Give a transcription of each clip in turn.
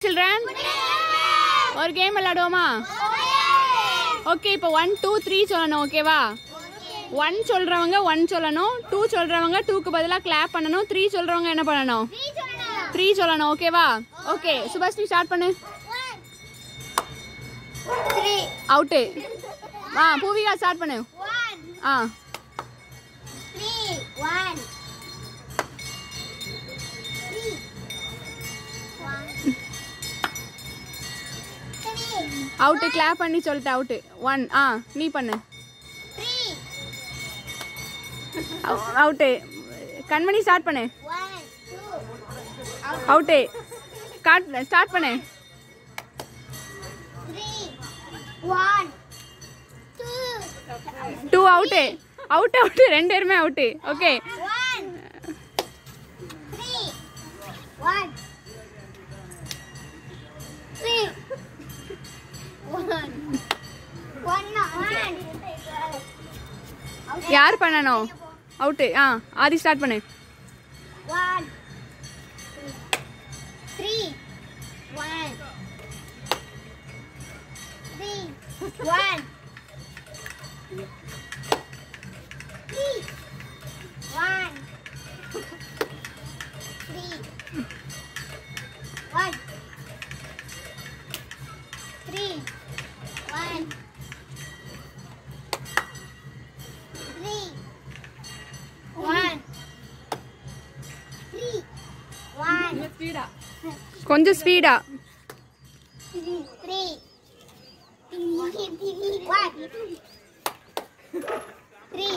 Children ஒரு game விளையாடுவோமா okay இப்போ ஒன் டூ த்ரீ சொல்லணும் ஓகேவா ஒன் சொல்றவங்க ஒன் சொல்லணும் டூ சொல்றவங்க டூக்கு பதிலாக கிளாப் பண்ணணும் த்ரீ சொல்றவங்க என்ன பண்ணணும் த்ரீ சொல்லணும் ஓகேவா ஓகே சுபாஷ் நீ ஸ்டார்ட் பண்ணு அவுட்டு ஆ பூவிகா ஸ்டார்ட் பண்ணு ஆ அவுட்டு கிளாப் பண்ணி சொல்லிட்டு அவுட்டு ஒன் ஆ நீ பண்ணு அவுட்டு கண்மணி ஸ்டார்ட் பண்ணு அவுட்டு ஸ்டார்ட் ஸ்டார்ட் பண்ணு டூ அவுட்டு அவுட் அவுட்டு ரெண்டு பேருமே அவுட்டு ஓகே யார் பண்ணணும் அவுட்டு ஆ ஆதி ஸ்டார்ட் பண்ணு One, three, one, three, one, three, one, three, one, three, one, three, one. Three, one, கொஞ்சம் ஸ்பீடா three, three, one, three,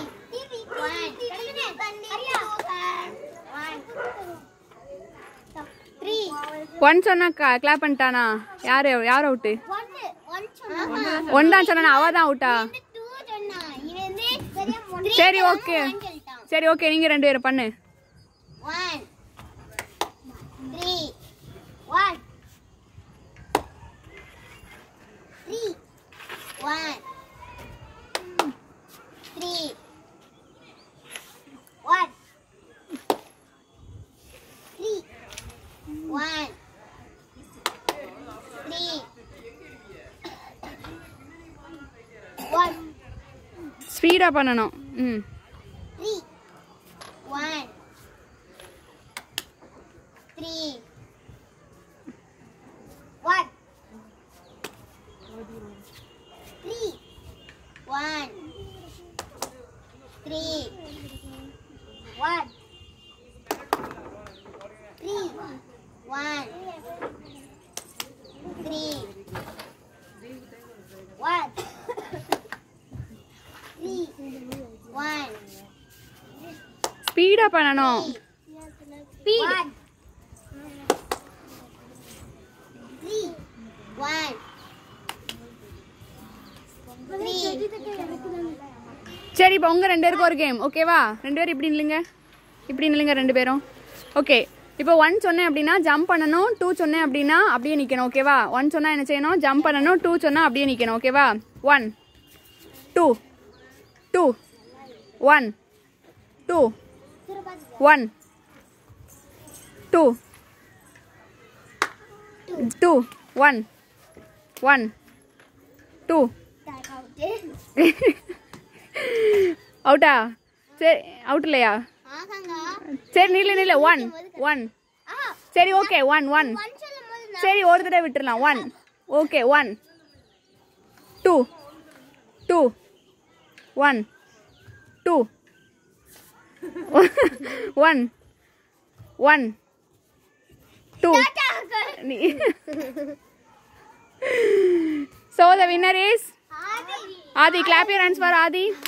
one, one, three, one சொன்னா clap பண்ணிட்டானா யார் யார் அவுட்டு one, one சொன்னா. ஒன் தான் சொன்னா அவ தான் அவுட்டா இது two சொன்னா. இவன் வந்து சரியா three சரி சொன்னா ஓகே one சொல்லிட்டான். சரி ஓகே நீங்க ரெண்டு பேரும் பண்ணு One, three, one, three, one, three, one, three, one, three, one, ஸ்பீடா பண்ணணும் ம் three, one, three, one, three, one, three, one, three, one, three, one, three, one. ஸ்பீடா பண்ணணும் Speed. One. Three. One. Three. சரி இப்போ உங்க ரெண்டு பேருக்கும் ஒரு கேம் ஓகேவா ரெண்டு பேரும் இப்படி நில்லுங்க இப்படி நில்லுங்க ரெண்டு பேரும் ஓகே இப்போ ஒன் சொன்னேன் அப்படின்னா ஜம்ப் பண்ணணும் டூ சொன்னேன் அப்படின்னா அப்படியே நிற்கணும் ஓகேவா ஒன் சொன்னா என்ன செய்யணும் ஜம்ப் பண்ணணும் டூ சொன்னா அப்படியே நிற்கணும் ஓகேவா one two two one two one two two one one two அவுட்டா சரி அவுட் இல்லையா சரி நில்லு நில்லு ஒன் ஒன் சரி ஓகே ஒன் ஒன் சரி ஒரு தடவை விட்டுறலாம் one okay one two two one two one one two so the winner is Adi. Clap your hands for Adi.